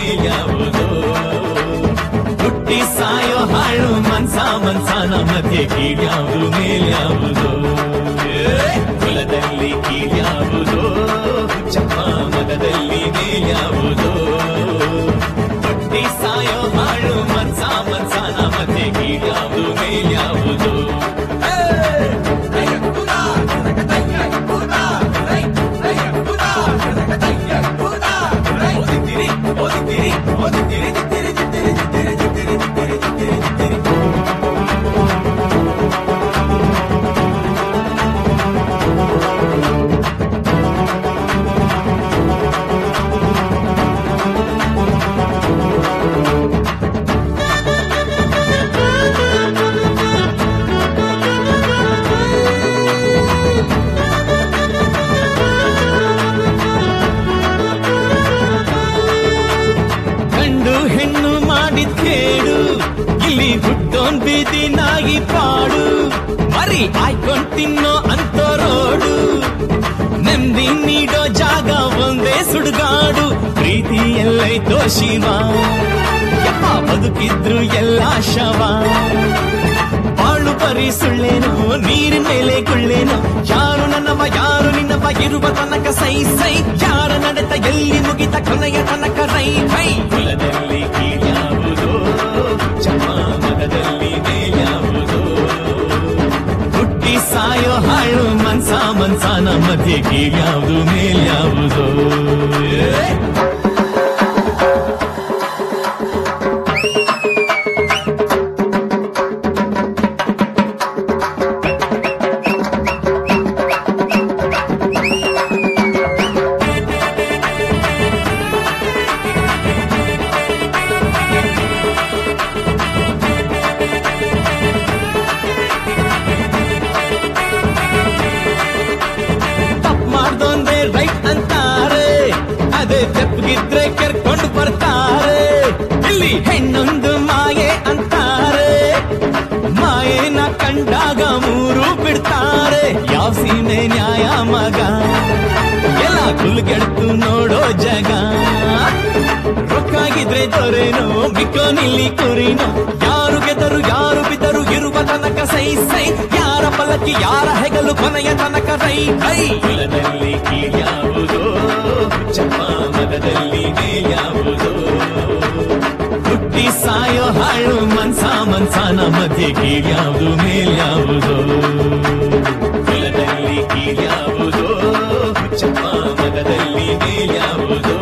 ಮೇಲ್ಯಾವುದೋ ಹುಟ್ಟಿ ಸಾಯೋ ಹಾಳು ಮನ್ಸ ಮನ್ಸನ ಮಧ್ಯೆ ಕೀಳ್ಯಾವುದು ಮೇಲ್ಯಾವುದೋ ಏ, ಕುಲದಲ್ಲಿ ಕೀಳ್ಯಾವುದೋ ಹುಚ್ಚಪ್ಪ ಮಗದಲ್ಲಿ ಮೇಲ್ಯಾವುದೋ ಹುಟ್ಟಿ ಸಾಯೋ ಹಾಳು ಮನ್ಸ ಮನ್ಸನ ಮಧ್ಯೆ ಕೀಳ್ಯಾವುದು ಮೇಲ್ಯಾವುದೋ ಏ! ಓದಿದ್ದೀರಿ ಓದಿದ್ದೀರಿ ಓದಿದ್ದೀರಿ ದಿತ್ತಿರಿ ದಿತ್ತಿರಿ ದಿತ್ತಿರಿ ದಿತ್ತಿರಿ ದಿತ್ತಿರಿ ದಿತ್ತಿರಿ ದಿತ್ತಿರಿ ಗಂಡು ಹೆಣ್ಣು ಮಾಡಿದ ಕೇಡು ಇಲ್ಲಿ ಹುಟ್ಟೋನ್ ಬೀದಿ ನಾಗಿ ಪಾಡು ಮರಿ ಆಯ್ಕೊಂಡ್ ತಿನ್ನೋ ಅಂತೋರೋಡು ನೆಮ್ಮದಿ ನೀಡೋ ಜಾಗ ಒಂದೇ ಸುಡುಗಾಡು ಪ್ರೀತಿ ಎಲ್ಲೈತೋ ಶಿವ ಯಪ್ಪ ಬದುಕಿದ್ರು ಎಲ್ಲ ಶವ ಬಾಳು ಬರೀ ಸುಳ್ಳೇನು ನೀರಿನ ಮೇಲೆ ಗುಳ್ಳೇನು ಯಾರು ನನ್ನವ ಯಾರು ನಿನ್ನವ ಇರುವ ತನಕ ಸೈ ಸೈ ಯಾರ ನಡೆತ ಎಲ್ಲಿ ಮುಗಿತ ಕೊನೆಯ ತನಕ ರೈ ರೈ ಕುಲದಲ್ಲಿ ಕೀಳ್ಯಾವುದೋ ಚಮ್ಮ ಮಗದಲ್ಲಿ ಮೇಲ್ಯಾವುದೋ ಹುಟ್ಟಿ ಸಾಯೋ ಹಾಳು ಮನ್ಸ ಮನ್ಸನ ಮಧ್ಯೆ ಕೀಳ್ಯಾವುದು ಮೇಲ್ಯಾವುದೋ ಏ? ತಪ್ಪು ಮಾಡ್ದೊಂದೇ ರೈಟ್ ಅಂತಾರೆ ಅದೇ ತೆಪ್ಪಗಿದ್ರೆ ಕರ್ಕೊಂಡು ಬರ್ತಾರೆ ಇಲ್ಲಿ ಹೆಣ್ಣೊಂದು ಮಾಯೆ ಅಂತಾರೆ ಮಾಯೆನ ಕಂಡಾಗ ಮೂರು ಬಿಡ್ತಾರೆ ಯಾವ ಸೀಮೆ ನ್ಯಾಯ ಮಗ ಎಲ್ಲ ಕುಲ್ಗೆಡ್ತು ನೋಡೋ ಜಗ ರೊಕ್ಕಾಗಿದ್ರೆ ದೊರೆನೋ ಬಿಕ್ಕೋನಿಲ್ಲಿ ಕುರಿನೋ ಯಾರು ಗೆದರು ಯಾರು ಬಿದ್ದರು ಇರುವ ತನಕ ಸೈ ಸೈ ಯಾರ ಪಲಕಿ ಯಾರ ಹೆಗಲು ಕೊನೆಯ ತನಕ ರೈ ರೈ ಕುಲದಲ್ಲಿ ಕೀಳ್ಯಾವುದೋ ಚಪ್ಪ ಮಗದಲ್ಲಿ ಮೇಲ್ಯಾವುದೋ ಹುಟ್ಟಿ ಸಾಯೋ ಹಾಳು ಮನ್ಸ ಮನ್ಸನ ಮಧ್ಯೆ ಕೀಳ್ಯಾವುದು ಮೇಲ್ಯಾವುದೋ ಕುಲದಲ್ಲಿ ಕೀಳ್ಯಾವುದೋ ಚಪ್ಪ ಮಗದಲ್ಲಿ ಮೇಲ್ಯಾವುದೋ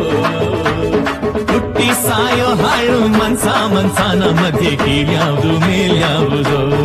ಹುಟ್ಟಿ ಸಾಯೋ ಹಾಳು ಮನ್ಸ ಮನ್ಸನ ಮಧ್ಯೆ ಕೀಳ್ಯಾವುದು ಮೇಲ್ಯಾವುದೋ